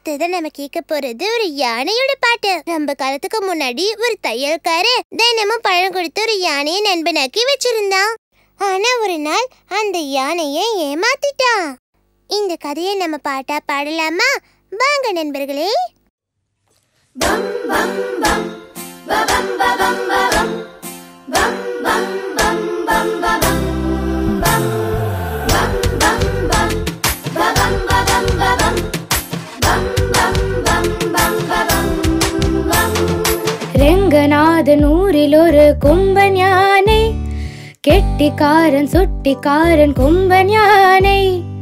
அடுத்தது நம்ம கேட்க போறது ஒரு யானையோட பாட்டு ரொம்ப காலத்துக்கு முன்னாடி ஒரு தையல்காரு தினமும் பழம் கொடுத்து ஒரு யானையை நண்பனாக்கி வச்சிருந்தான் ஆனா ஒரு நாள் அந்த யானையை ஏமாத்திட்டான் இந்த கதையை நம்ம பாட்டா பாடலாமா வாங்க நண்பர்களே രംഗനാഥൻ ഊരിലൊരു കുമ്പൻ യാனை കെട്ടിക്കാരൻ സുട്ടിക്കാരൻ കുമ്പൻ യാனை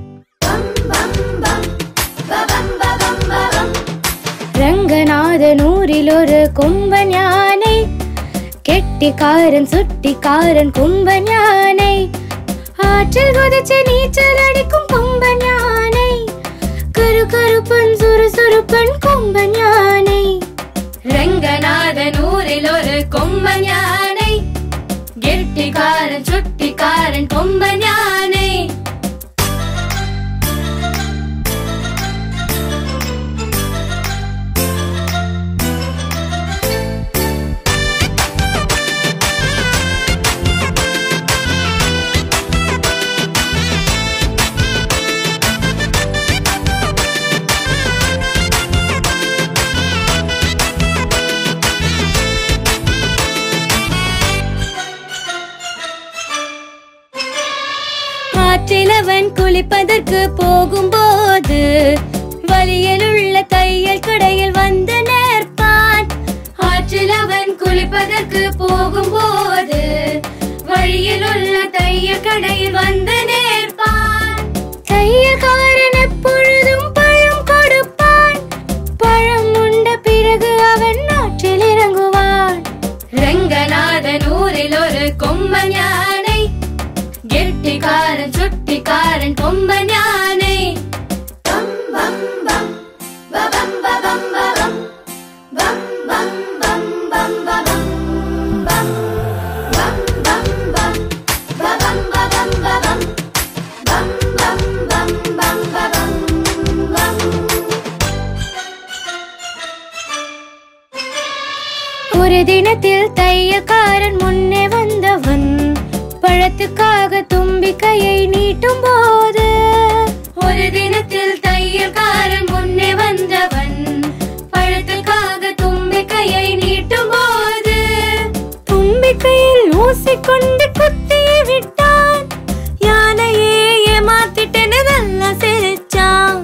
രംഗനാഥൻ ഊരിലൊരു കുമ്പൻ യാனை കെട്ടിക്കാരൻ സുട്ടിക്കാരൻ കുമ്പൻ യാனை ആற்றிൽ കുതിച്ച് നീച്ചൽ അടിക്കും കൊമ്പൻ യാனை കരു കറുപ്പൻ സുറുസുറുപ്പൻ കൊമ്പൻ യാனை രംഗനാഥൻ ഊരിൽ ഒരു കൊമ്പൻ യാனை ഗെട്ടിക്കാരൻ ചുട്ടിക്കാരൻ കൊമ്പൻ യാனை ஆற்றிலவன் குளிப்பதற்கு போகும்போது வழியிலுள்ள தையல் கடையில் வந்து நேர்ப்பான் ஆற்றிலவன் குளிப்பதற்கு போகும்போது வழியிலுள்ள தையல் கடையில் வந்து நேர்ப்பான் தையல்காரன் எப்பொழுதும் பழம் கொடுப்பான் பழம் உண்ட பிறகு அவன் ஆற்றில் இறங்குவான் രംഗനാഥൻ ഊരിൽ ഒരു കൊമ്പൻ യാனை ഗെട്ടിക്കാരൻ ചുട്ടിക്കാരൻ കൊമ്പൻ യാனை ஒரு தினத்தில் தையக்காரன் முன்னே வந்தவன் பழத்துக்காக தும்பிக்கையை நீட்டும் போது ஒரு தினத்தில் தையல்காரன் முன்னே வந்தவன் பழத்துக்காக தும்பிக்கையை நீட்டும் போது தும்பிக்கையில் ஊசி கொண்டு குத்தி விட்டான் யானையே ஏமாத்திட்டேன்னு நல்லா சிரிச்சான்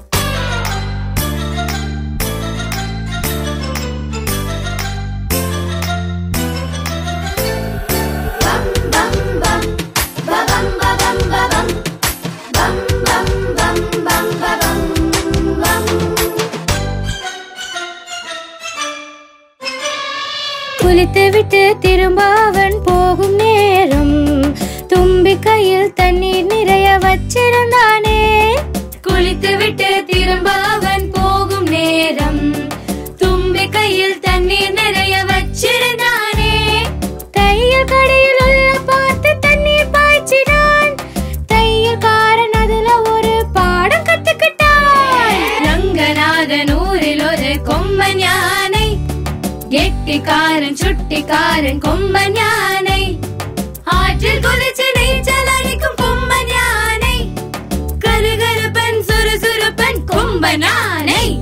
குளித்து விட்டு திரும்ப அவன் போகும் நேரம் தும்பி கையில் தண்ணீர் நிறைய வச்சிருந்தானே குளித்து விட்டு திரும்ப அவன் போகும் நேரம் தும்பி கையில் தண்ணீர் நிறைய வச்சிருந்தானே தையல் கடையில் உள்ள பார்த்து தண்ணீர் பாய்ச்சினான் தையல்காரன் அதுல ஒரு பாடம் கத்துக்கிட்டான் ரங்கநாதன் ஊரில் ஒரு கொம்பன் யானை கெட்டிக்காரன் சுட்டிக்காரன் கொம்பன் யானை ஆற்றில் குதிச்சு நீச்சல் அடிக்கும் கொம்பன் யானை கருகருப்பன் சுறுசுறுப்பன் கொம்பன் யானை